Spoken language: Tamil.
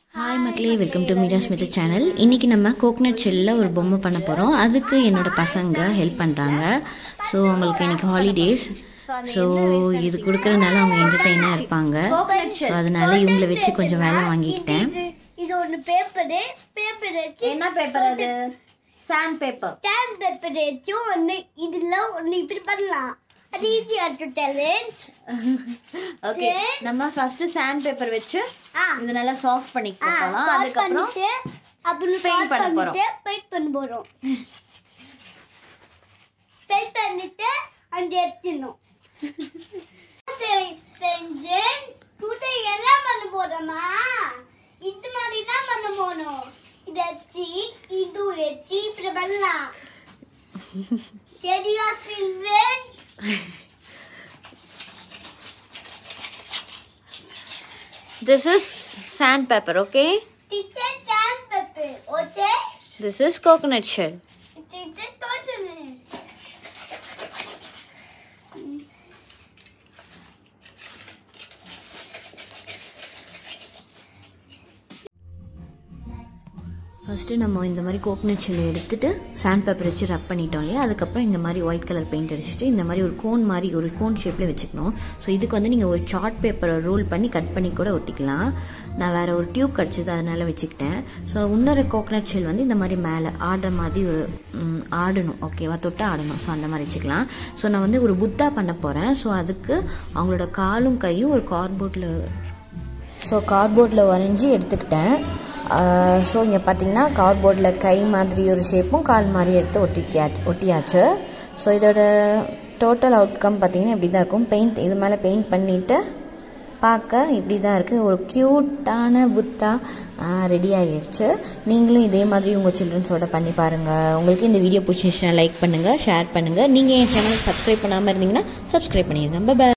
ஹாய் மக்களே welcome to media Smith channel இன்றைக்கி நம்ம கோக்னட் ஷெல்லில் ஒரு பொம்மை பண்ண போகிறோம் அதுக்கு என்னோட பசங்க ஹெல்ப் பண்ணுறாங்க ஸோ அவங்களுக்கு இன்னைக்கு ஹாலிடேஸ் ஸோ இது கொடுக்குறதுனால அவங்க என்டர்டெயினாக இருப்பாங்க ஸோ அதனால இவங்கள வச்சு கொஞ்சம் வேலை வாங்கிக்கிட்டேன் இது- இது ஒன்று பேப்பரு பேப்பர் வச்சு என்ன பேப்பர் அது சாண்ட் பேப்பர் டேன் பேப்பர் வச்சு ஒன்று இதில் ஒன்று இப்படி பண்ணலாம் அது ஈஸியாக டேலண்ட் ஓகே நம்ம ஃபர்ஸ்ட் சாண்ட் பேப்பர் வச்சு ஆ இது நல்லா சாஃப்ட் பண்ணிக்க போகலாம் அதுக்கப்புறம் அப்புறம் paint paint பண்ண பண்ண போறோம். போறோம் பெயிண்ட் பண்ண போறோம் பெயிண்ட் பண்ணிட்டு அங்க எடுத்துணும் செஞ்சு துணை என்ன பண்ண போறோமா இது மாதிரி தான் பண்ண போனோம் இதை வச்சு இது வச்சு இப்படி பண்ணலாம் சரியா சில்வன் this is sand paper okay teacher stamp paper okay this is coconut shell teacher தோற்றுமே ஃபஸ்ட்டு நம்ம இந்த மாதிரி கோகனட் ஷெல்லை எடுத்துட்டு சாண்ட் பேப்பர் வச்சு ரப் பண்ணிட்டோம் இல்லையா அதுக்கப்புறம் இந்த மாதிரி ஒயிட் கலர் பெயிண்ட் அடிச்சுட்டு இந்த மாதிரி ஒரு கோன் மாதிரி ஒரு கோன் ஷேப்பில் வச்சுக்கணும் ஸோ இதுக்கு வந்து நீங்கள் ஒரு சார்ட் பேப்பரை ரோல் பண்ணி கட் பண்ணி கூட ஒட்டிக்கலாம் நான் வேறு ஒரு டியூப் கிடச்சிது அதனால வச்சுக்கிட்டேன் ஸோ இன்னொரு கோகனட் ஷெல் வந்து இந்த மாதிரி மேலே ஆடுற மாதிரி ஒரு ம், ஆடணும் ஓகேவா தொட்டு ஆடணும் ஸோ அந்த மாதிரி வச்சுக்கலாம் ஸோ நான் வந்து ஒரு புத்தா பண்ண போகிறேன் ஸோ அதுக்கு அவங்களோட காலும் கையும் ஒரு கார்ட்போர்டில் ஸோ கார்ட்போர்டில் வரைஞ்சி எடுத்துக்கிட்டேன் ஸோ இங்கே பார்த்தீங்கன்னா கார்ட்போர்டில் கை மாதிரி ஒரு ஷேப்பும் கால் மாதிரி எடுத்து ஒட்டிக்கியாச்சு ஒட்டியாச்சு ஸோ இதோட டோட்டல் அவுட்கம் பார்த்தீங்கன்னா இப்படி தான் இருக்கும் பெயிண்ட் இது மேலே பெயிண்ட் பண்ணிவிட்டு பார்க்க இப்படி தான் இருக்குது ஒரு க்யூட்டான புத்தா ரெடி ஆகிடுச்சு நீங்களும் இதே மாதிரி உங்கள் சில்ட்ரன்ஸோட பண்ணி பாருங்கள் உங்களுக்கு இந்த வீடியோ பிடிச்சிருச்சுன்னா லைக் பண்ணுங்கள் ஷேர் பண்ணுங்கள் நீங்கள் என் சேனலுக்கு சப்ஸ்கிரைப் பண்ணாமல் இருந்தீங்கன்னா சப்ஸ்கிரைப் பண்ணிடுங்க பை